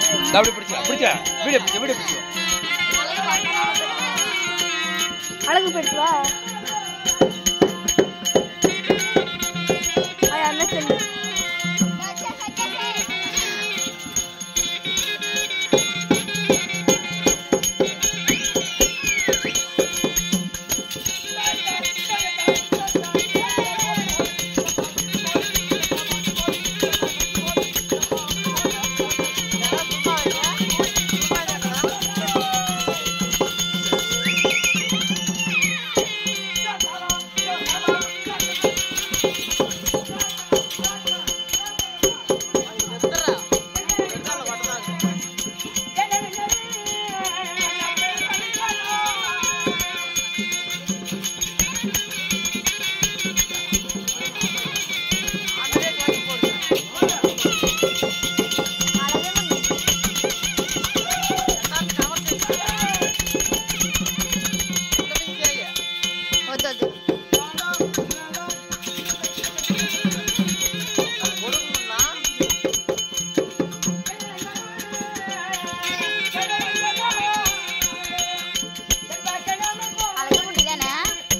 இந்த அப்படி பிடிச்சா பிடிச்சா வீடியோ பிடிச்சா வீடியோ பிடிச்சா அழகு பெற்றுவா அந்த செல்லு వద్దు అలాగే ఉంటుందేనా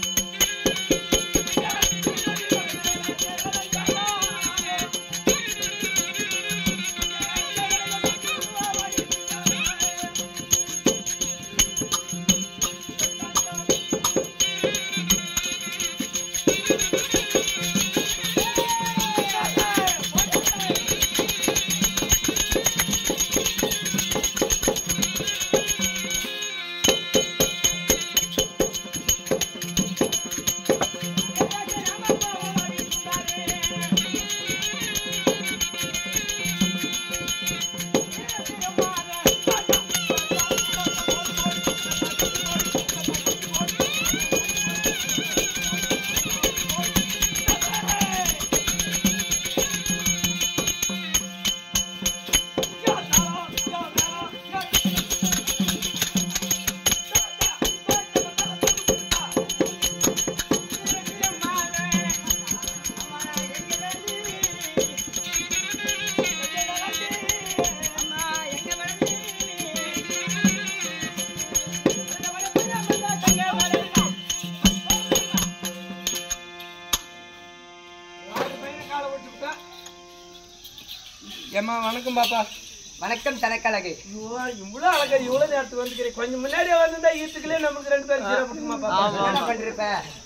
ஏம்மா வணக்கம் பாப்பா வணக்கம் தனக்கழகு ஐயோ, இவ்வளவு அழகா இவ்வளவு நேரத்துக்கு வந்துக்கிறேன் கொஞ்சம் முன்னாடியே வந்திருந்தா ஈத்துக்குள்ளே நமக்கு ரெண்டு பேரும் சீரா பிடிக்குமா பாப்பா என்ன பண்றிருப்ப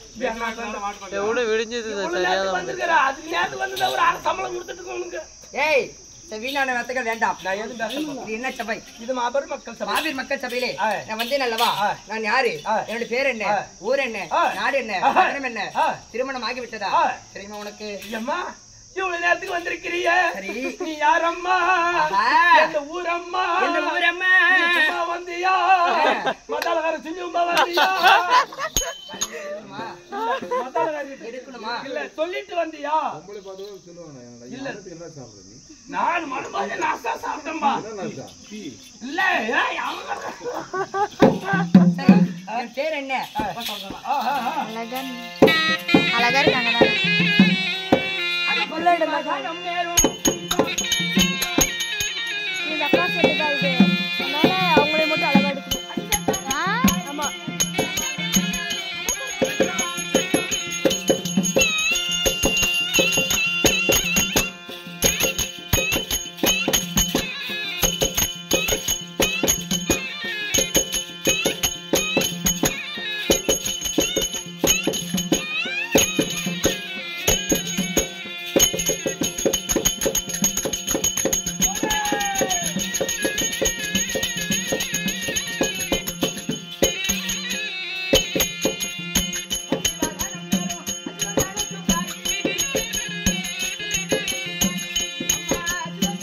எவ்வளவு விடிஞ்சது வந்துருக்கிறா அதுக்கு நேரத்துக்கு வந்ததா ஒரு அரை சம்பளம் கொடுத்துட்டு உனக்கு ஏய் இந்த வீணான வார்த்தைகள் வேண்டாம் நான் எதுவும் பேச மாட்டேன். இது என்ன சபை இது மாபெரும் மக்கள் சபை மாவீர் மக்கள் சபையிலே ஆ. நான் வந்தேன் அல்லவா ஆ. நான் யாரு ஆ. என்னோட பேர் என்ன ஆ. ஊர் என்ன ஆ. நாடு என்ன ஆ. நகரம் என்ன ஆ. திருமணம் ஆகிவிட்டதா ஆ. தெரியுமா உனக்கு அம்மா இவ்வளவு நேரத்துக்கு வந்திருக்கிறிய சரி. நீ யாரம்மா ஆஹா. எந்த ஊரம்மா எந்த ஊரம்மா? நீ சும்மா வந்தியா ஆ. மத்தாளகார சும்மா வந்தியா எடுக்கணுமா? மத்தாளகாரி எடுக்கணுமா இல்ல சொல்லிட்டு வந்தியா நான் மனமாவே நாசா சாப்பிட்டேன்பா இல்ல ஏய், அவங்க சரி என் பேர் என்ன ஆ, ஆ, ஆ. అలాగా అలాగా இருக்காங்க அங்க சொல்லு, மகா, நம்ம நேரம். இது அக்கா சொல்லு